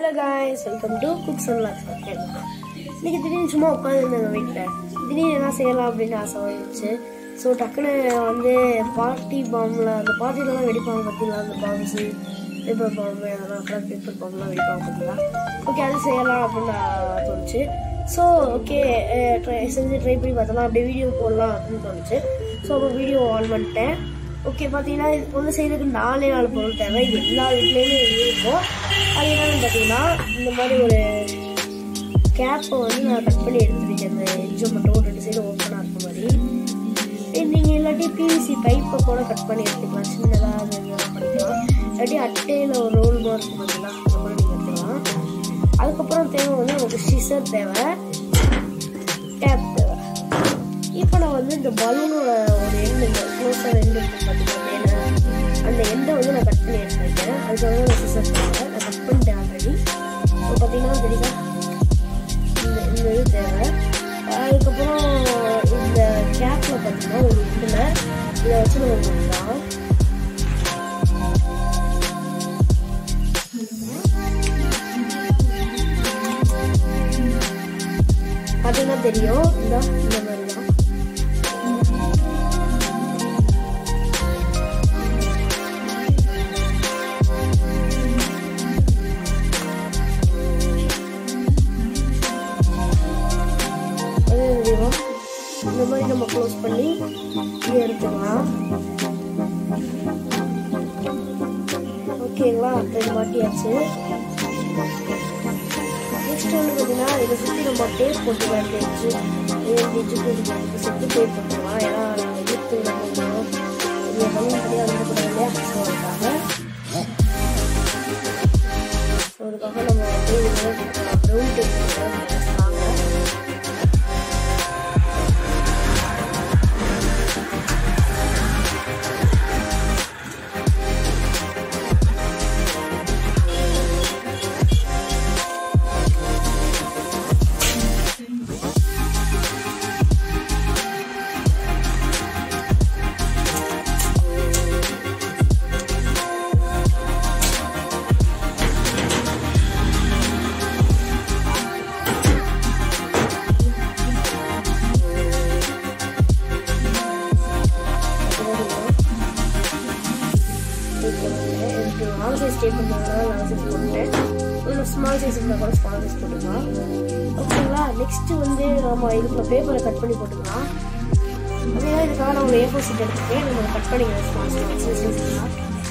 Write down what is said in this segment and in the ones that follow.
hello guys welcome to cooks and logs இன்னைக்கு திடீர்னு சும்மா உட்காந்துருந்தேங்க வீட்டில் திடீர்னு என்ன செய்யலாம் அப்படின்னு ஆசை வந்துச்சு ஸோ டக்குன்னு வந்து பார்ட்டி பாம்பில் அந்த பார்ட்டிலலாம் வெடிப்பாங்க பார்த்தீங்களா அந்த பாம்ஸு பேப்பர் பாம்பு அதெல்லாம் கலர் பேப்பர் பாம்புலாம் வெடிப்பாங்க பார்த்தீங்களா ஓகே அது செய்யலாம் அப்படின்னு நான் தோணுச்சு ஸோ ஓகே ட்ரை செஞ்சு ட்ரை பண்ணி பார்த்தலாம் அப்படியே வீடியோ போடலாம் அப்படின்னு தோணுச்சு ஸோ அப்போ வீடியோ ஆன் பண்ணிட்டேன் ஓகே பார்த்தீங்கன்னா இது வந்து செய்யறதுக்கு நாலே நாலு பொருள் தேவை இது எல்லா வீட்லேயுமே இருக்கும் அது என்னன்னு பார்த்தீங்கன்னா இந்த மாதிரி ஒரு கேப்பை வந்து நான் கட் பண்ணி எடுத்துருக்கேன் இந்த எஜ்ஜை மட்டும் ரெண்டு சைடு ஓப்பனாக இருக்க மாதிரி இது நீங்கள் இல்லாட்டி பிவிசி பைப்பை கூட கட் பண்ணி எடுத்துக்கலாம் சின்னதாக அது இதெல்லாம் பண்ணிக்கலாம் இல்லாட்டி அட்டையில் ஒரு ரோல் மாதிரி இருக்கும் பார்த்தீங்களா அந்த மாதிரி நீங்கள் எடுத்துக்கலாம் அதுக்கப்புறம் தேவை வந்து நமக்கு சிசர் தேவை டேப் தேவை இப்போ நான் வந்து இந்த பலூனோட ஒரு எண்டு இந்த க்ளோஸாக எண்டு இருக்கு பார்த்தீங்கன்னா மேலே அந்த எண்டை வந்து நான் கட் பண்ணி எடுத்துருக்கேன் அதுக்கு வந்து நான் சிசர் தேவை நான் கட் பண்ணிட்டேன் ஆல்ரெடி இப்போ பார்த்தீங்கன்னா தெரியுதா இந்த இந்த இது தேவை அதுக்கப்புறம் இந்த கேப்பில் பார்த்தீங்கன்னா ஒரு இதில் இதை வச்சு நம்ம கொடுக்கலாம் பார்த்தீங்கன்னா தெரியும் இந்த இந்த மாதிரி தான் அது தெரியும் இந்த மாதிரி நம்ம க்ளோஸ் பண்ணி இதை எடுத்துக்கலாம் ஓகேங்களா அப்போ இது மாட்டியாச்சு நெக்ஸ்ட் வந்து பார்த்தீங்கன்னா இதை சுற்றி நம்ம டேப் போட்டுக்கலாம் டேப்ஸு டேப்ஸு சுற்றி டேப் போட்டுக்கலாம் ஏன்னா நாங்கள் இழுத்து நம்ம இங்கே பண்ணி பண்ணி வந்துக்கூடாது இல்லையா ஸோ அதுக்காக ஸோ அதுக்காக நம்ம வந்து ப்ரௌன் டேப் போட்டுக்கலாம் லாங் சைஸ் டேப் பண்ணுறதுனால லாங் சைஸ் போட்டுட்டேன் இன்னும் ஸ்மால் சைஸ் இருந்தால் கூட ஸ்மால் சைஸ் போட்டுக்கலாம் ஓகேங்களா நெக்ஸ்ட்டு வந்து நம்ம இதுக்குள்ள பேப்பரை கட் பண்ணி போட்டுக்கலாம் அதே இதுக்காக நான் ஒரு ஏஃபோர் சீட் எடுத்துக்கேன் நம்ம கட் பண்ணிக்கலாம் ஸ்மால் ஸ்மால் சைஸ் சைஸ்லாம்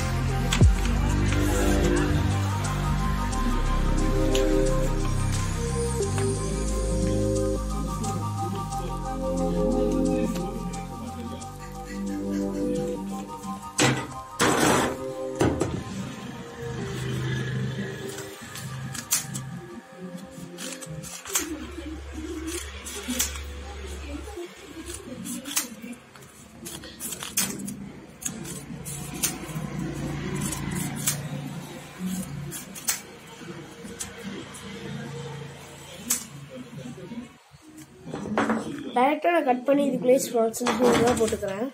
டைரெக்டாக நான் கட் பண்ணி இதுக்குள்ளேயே ஸ்மால் சின்ன போட்டுக்கிறேன்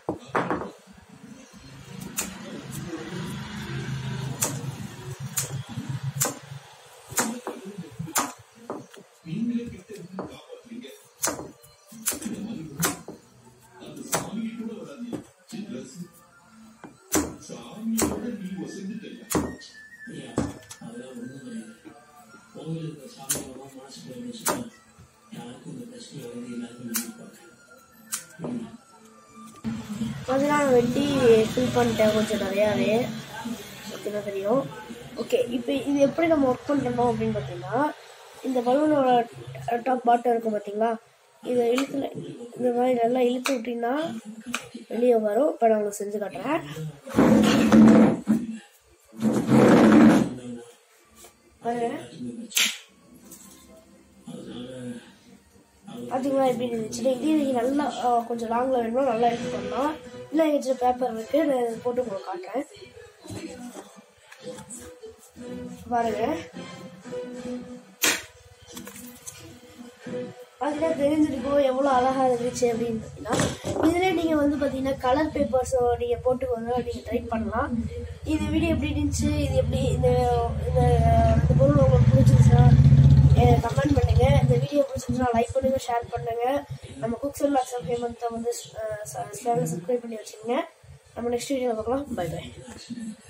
அதெல்லாம் வெட்டி ஃபில் பண்ணிட்டேன் கொஞ்சம் நிறையாவே ஓகேதான் தெரியும் ஓகே இப்போ இது எப்படி நம்ம ஒர்க் பண்ணுறோம் அப்படின்னு பார்த்தீங்கன்னா இந்த பலூனோட டாப் பாட்டம் இருக்கும் பார்த்தீங்களா இதை இழுத்துல இந்த மாதிரி நல்லா இழுத்து விட்டிங்கன்னா வெளியே வரும் இப்போ நான் உங்களுக்கு செஞ்சு காட்டுறேன் பாருங்க பார்த்தீங்களா எப்படி இருந்துச்சு இதே நீங்கள் நல்லா அஹ், கொஞ்சம் லாங்கில் வேணும்னா நல்லா எடுத்து பண்ணலாம் இல்லை எங்கள் பேப்பர் இருக்கு நான் இதை போட்டு உங்களுக்கு காட்டுறேன் பாருங்க பார்த்தீங்கன்னா தெரிஞ்சிருக்கும் எவ்வளோ அழகா இருந்துச்சு அப்படின்னு பார்த்தீங்கன்னா இதில் நீங்கள் வந்து பார்த்தீங்கன்னா கலர் பேப்பர்ஸ் நீங்கள் போட்டு வந்து நீங்கள் ட்ரை பண்ணலாம் இது வீடியோ எப்படி இருந்துச்சு இது எப்படி இந்த இந்த இந்த பொருள் உங்களுக்கு பிடிச்சிருந்துச்சு பிடிச்சிருந்துச்சுன்னா லைக் பண்ணுங்க ஷேர் பண்ணுங்க நம்ம குக்ஸ் அண்ட் லாக்ஸ் ஆஃப் ஹேமந்தை வந்து சேனலை சப்ஸ்கிரைப் பண்ணி வச்சுக்கோங்க நம்ம நெக்ஸ்ட் வீடியோவில் பார்க்கலாம் பை பை